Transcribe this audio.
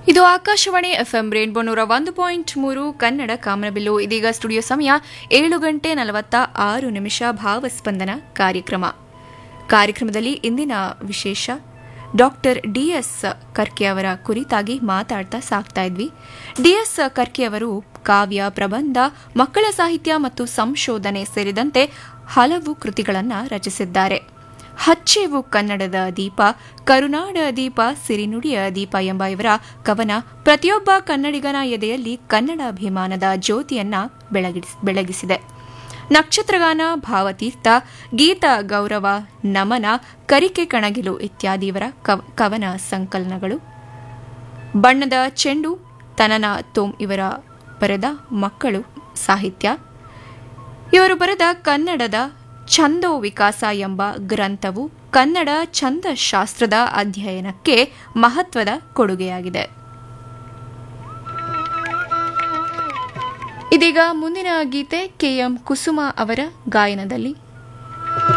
ಇದು Akashvani FM rainbow ನೂರ ಒಂದು ಪಾಯಿಂಟ್ ಮೂರು ಕನ್ನಡ ಕಾಮನಬಿಲ್ಲು ಇದೀಗ ಸ್ಟುಡಿಯೋ ಸಮಯ ಏಳು ಗಂಟೆ ನಲವತ್ತ ಆರು ನಿಮಿಷ ಭಾವಸ್ಪಂದನ ಕಾರ್ಯಕ್ರಮ ಕಾರ್ಯಕ್ರಮದಲ್ಲಿ ಇಂದಿನ ವಿಶೇಷ ಡಾಕ್ಟರ್ ಡಿಎಸ್ ಕರ್ಕೆ ಅವರ ಕುರಿತಾಗಿ ಮಾತಾಡ್ತಾ ಸಾಕ್ತಾ ಇದ್ವಿ ಡಿಎಸ್ ಕರ್ಕೆ ಅವರು ಕಾವ್ಯ ಪ್ರಬಂಧ ಮಕ್ಕಳ ಸಾಹಿತ್ಯ ಮತ್ತು ಸಂಶೋಧನೆ ಸೇರಿದಂತೆ ಹಲವು ಕೃತಿಗಳನ್ನು ರಚಿಸಿದ್ದಾರೆ ಹಚ್ಚೇವು ಕನ್ನಡದ ದೀಪ ಕರುನಾಡ ದೀಪ ಸಿರಿನುಡಿಯ ದೀಪ ಎಂಬ ಇವರ ಕವನ ಪ್ರತಿಯೊಬ್ಬ ಕನ್ನಡಿಗನ ಎದೆಯಲ್ಲಿ ಕನ್ನಡ ಅಭಿಮಾನದ ಜ್ಯೋತಿಯನ್ನ ಬೆಳಗಿಸ್- ಬೆಳಗಿಸಿದೆ ನಕ್ಷತ್ರಗಾನ ಭಾವತೀರ್ಥ ಗೀತ ಗೌರವ ನಮನ ಕರಿಕೆ ಕಣಗಿಲು ಇತ್ಯಾದಿ ಇವರ ಕವ- ಕವನ ಸಂಕಲನಗಳು ಬಣ್ಣದ ಚೆಂಡು ತನನ ತೋಮ್ ಇವರ ಬರೆದ ಮಕ್ಕಳು ಸಾಹಿತ್ಯ ಇವರು ಬರೆದ ಕನ್ನಡದ ಛಂದೋ ವಿಕಾಸ ಎಂಬ ಗ್ರಂಥವು ಕನ್ನಡ ಛಂದಶಾಸ್ತ್ರದ ಅಧ್ಯಯನಕ್ಕೆ ಮಹತ್ವದ ಕೊಡುಗೆಯಾಗಿದೆ ಇದೀಗ ಮುಂದಿನ ಗೀತೆ ಕೆಎಂ ಕುಸುಮ ಅವರ ಗಾಯನದಲ್ಲಿ